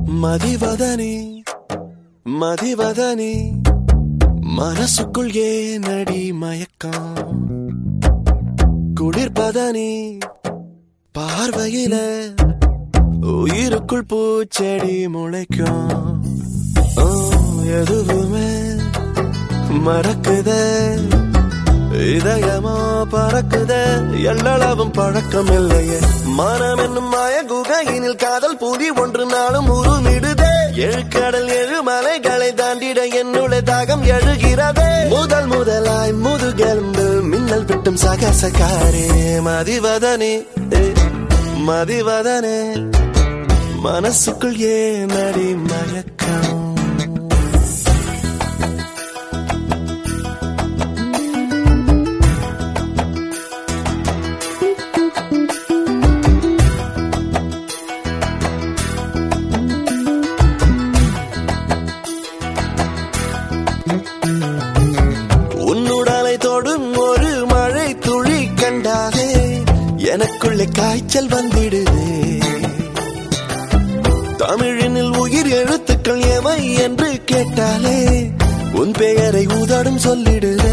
மதிவதனி மதிவதனி மனசுக்குள் ஏனடி மயக்கம் குளிர்பதனி பார்வையில உயிருக்குள் பூச்செடி முளைக்கும் ஓ, எதுவுமே மறக்குதே இதயமோ பறக்குதே எல்லளவும் பழக்கம் இல்லையே மனம் என்னும் மாய குகையினில் காதல் புலி ஒன்று நாளும் உருமிடுதே எழுக்கடல் ஏழு மலைகளை தாண்டிட என்னுடைய தாகம் எழுகிறதே முதல் முதலாய் முதுகெலும்பு மின்னல் விட்டும் சகசகாரே மதிவதனே ஏ, மதிவதனே மனசுக்குள் ஏன் அடி மயக்கம் உன்னுடலை தொடும் ஒரு மழை துளி கண்டாலே எனக்குள்ளே காய்ச்சல் வந்திடுதே தமிழினில் உயிர் எழுத்துக்கள் எவை என்று கேட்டாலே உன் பெயரை உதடும் சொல்லிடுதே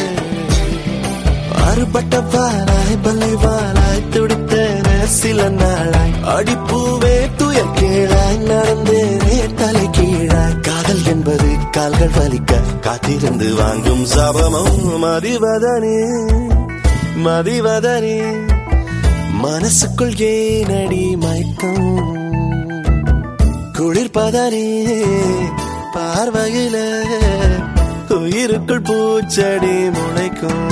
அறுபட்ட வாராய் பல்லை வாராய் துடித்தன சில நாளாய் அடிப்பூவே துயர் கீழாய் நடந்தேனே தலை கீழாய் காதல் என்பது கால்கள் வலிக்க காத்திருந்து வாங்கும் சபமம் மதிவதனே மதிவதனே மனசுக்குள் ஏனடி மயக்கம் குளிர்பதனே பார்வையில உயிருக்குள் பூச்செடி முளைக்கும்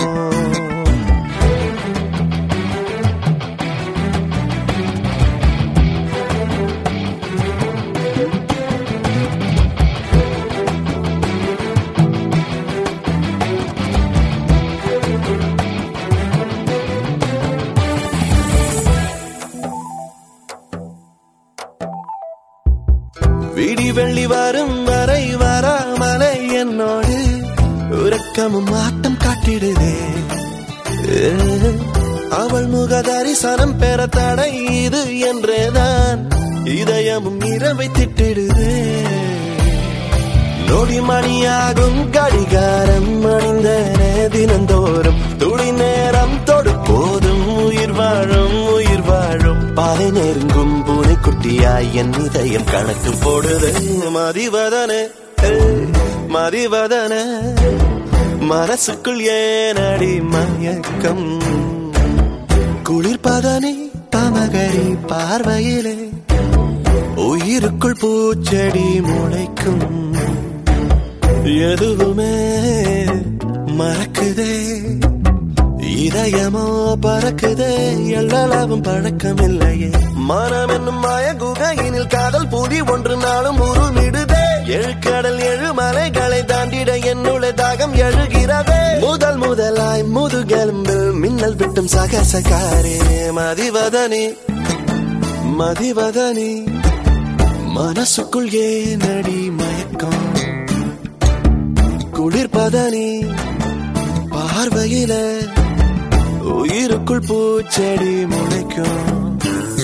விடி வெள்ளி வரும் வரை வராமலை என்னோடு உறக்கமும் ஆட்டம் காட்டிடுதே அவள் முக தரிசனம் பெற தடை இது என்றேதான் இதயமும் இரவை திட்டிடுதே நொடி மணியாகும் கடிகாரம் அணிந்தனே தினந்தோறும் துளி நேரம் தொடு போதும் உயிர் வாழும் உயிர் வாழும் பாலை நெருங்கும் பூனை குட்டியாய் என் இதயம் கணக்கு போடுது மதிவதனே ஏய், மதிவதனே மனசுக்குள் ஏனடி மயக்கம் குளிர்பதனே பமகரி பார்வையிலே உயிருக்குள் பூச்செடி முளைக்கும் எதுவுமே மறக்குதே இதயமோ பறக்குதே எல்லளவும் பழக்கம் இல்லையே மனம் என்னும் மாய குகையினில் காதல் புலி ஒன்று நாளும் உருமிடுதே எழுக்கடல் ஏழு மலைகளை தாண்டிட என்னுடைய தாகம் எழுகிறதே முதல் முதலாய் முதுகெலும்பு மின்னல் விட்டும் சகசகாரே மதிவதனி மதிவதனி மனசுக்குள் ஏனடி மயக்கம் குளிர்பதனி பார்வையில உயிருக்குள் பூச்செடி முளைக்கும்